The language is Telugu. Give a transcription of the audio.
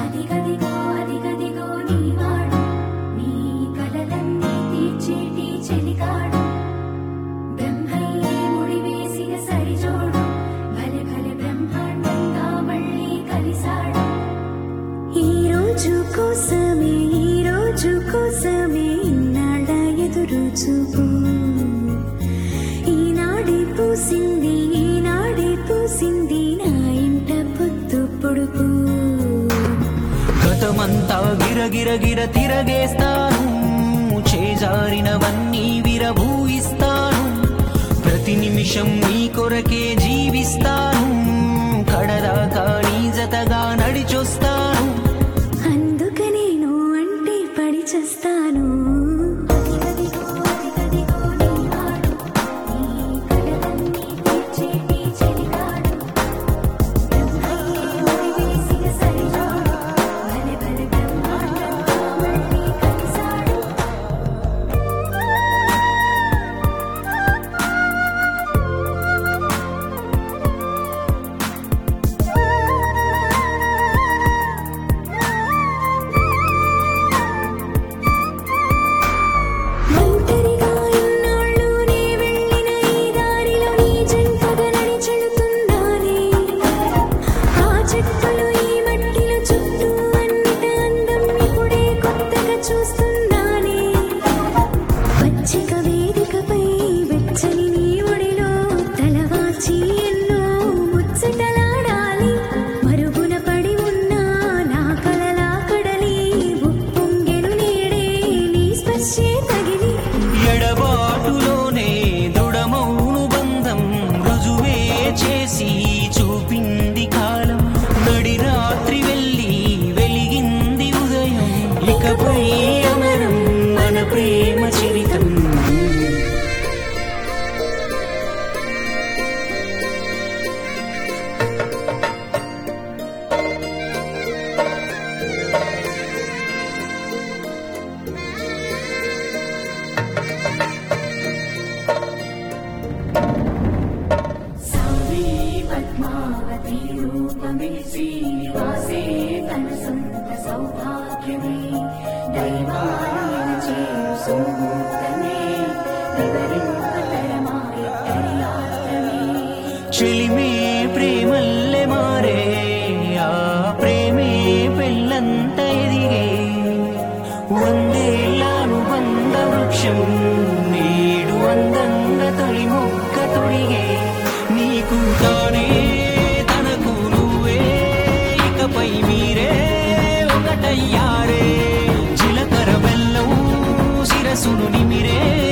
అదిగదిగో అదిగదిగో నీవాడు నీ కలలన్నీ తీర్చేటి చెలికాడు బ్రహ్మయ్యే ముడివేసిన సరిజోడు భలే భలే బ్రహ్మాండంగా మళ్ళీ కలిసాడు ఈ రోజు కోసమే ఈ రోజు కోసమే ఇన్నాళ్ళ ఎదురు చూపు ఈనాడే పూసింది ఈనాడే పూసింది నా ఇంట పొద్దు పొడుపు గతమంతా గిరగిర గిర తిరగేస్తాను చేజారినవన్నీ విరభూయిస్తాను ప్రతి నిమిషం నీ కొరకే జీవిస్తాను కడదాకా నీ జతగా నడిచొస్తాను అందుకనే నువ్వు అంటే పడి చేస్తాను అదిగదిగో అదిగదిగో నీవాడు నీ కలలన్నీ తీర్చేటి చెలికాడు బ్రహ్మయ్యే ముడివేసిన సరిజోడు భలే భలే బ్రహ్మాండంగా మళ్ళీ కలిసాడు ఒంటరిగా ఇన్నాళ్ళు నీ వెళ్ళిన ఈ దారిలో నీ జంటగా నడిచెడుతున్నానే ఆ చెట్టులు ఈ మట్టిలో చుట్టూ అన్నిట అందం ఇప్పుడే కొత్తగా చూస్తున్నానే పచ్చిక వేదికపై వెచ్చని నీ ఒడిలో తలవాచి ఎన్నో ముచ్చటలాడాలి మరుగున పడి ఉన్న నా కలలా కడలి ఉప్పొంగెను నేడే నీ స్పర్శే తగిలి ఎడబాటులోనే దృఢమౌను బంధం రుజువే చేసి చూపింది కాలం నడి రాత్రి వెళ్ళి వెలిగింది ఉదయం ఇకపై అమరం మన ప్రేమ చరితం సారీ పద్మావతి రూపమే శ్రీనివాసే తన సొంత సౌభాగ్యమే దైవాలయం చేరు సుముహూర్తమే వివరింపతరమాయ యాత్రమే చెలిమే ప్రేమల్లె మారే ఆ ప్రేమే పెళ్ళంత ఎదిగే వందేళ్ళను బంద వృక్షం నేడు అందంగా తొలి మొక్క తొడిగే నీకు తానే తనకు నువ్వే ఇకపై మీరే ఒకటయ్యారే చిలకర బెల్లం శిరసును నిమిరే